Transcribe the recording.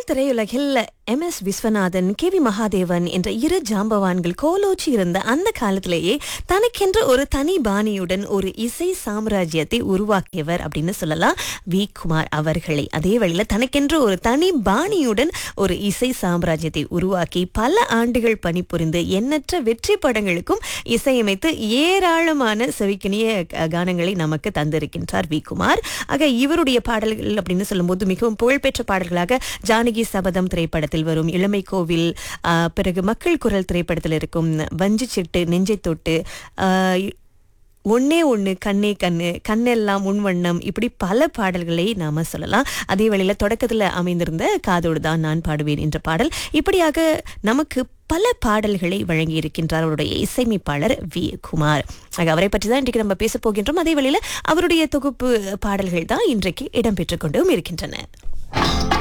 திரையுலகில் M S Viswanathan K V Mahadevan என்ற இரு ஜாம்பவான்கள் கோலோச்சி இருந்த அந்த காலத்திலேயே தனக்கென்று ஒரு தனி பாணியுடன் ஒரு இசை சாம்ராஜ்யத்தை உருவாக்கியவர் அப்படின்னு சொல்லலாம் வி குமார் அவர்களை அதே வழியில தனக்கென்று ஒரு தனி பாணியுடன் ஒரு இசை சாம்ராஜ்யத்தை உருவாக்கி பல ஆண்டுகள் பணிபுரிந்து எண்ணற்ற வெற்றி படங்களுக்கும் இசையமைத்து ஏராளமான செவிக்கினிய அஹ், கானங்களை நமக்கு தந்திருக்கின்றார் வி குமார் ஆக இவருடைய பாடல்கள் அப்படின்னு சொல்லும்போது மிகவும் புகழ்பெற்ற பாடல்களாக ஜானகி சபதம் திரைப்படத்தில் வரும் இளமை கோவில் ஆஹ், பிறகு மக்கள் குரல் திரைப்படத்தில் இருக்கும் வஞ்சி சிட்டு நெஞ்சை தொட்டு ஆஹ், ஒன்னே ஒன்று கண்ணே கண்ணு கண்ணெல்லாம் உன்வண்ணம் இப்படி பல பாடல்களை நாம சொல்லலாம் அதே வேளையில தொடக்கத்தில் அமைந்திருந்த காதோடு தான் நான் பாடுவேன் என்ற பாடல் இப்படியாக நமக்கு பல பாடல்களை வழங்கி இருக்கின்றார் அவருடைய இசையமைப்பாளர் வி குமார் ஆக அவரை பற்றி தான் இன்றைக்கு நம்ம பேச போகின்றோம் அதே வேளையில அவருடைய தொகுப்பு பாடல்கள் தான் இன்றைக்கு இடம்பெற்றுக் கொண்டும் இருக்கின்றன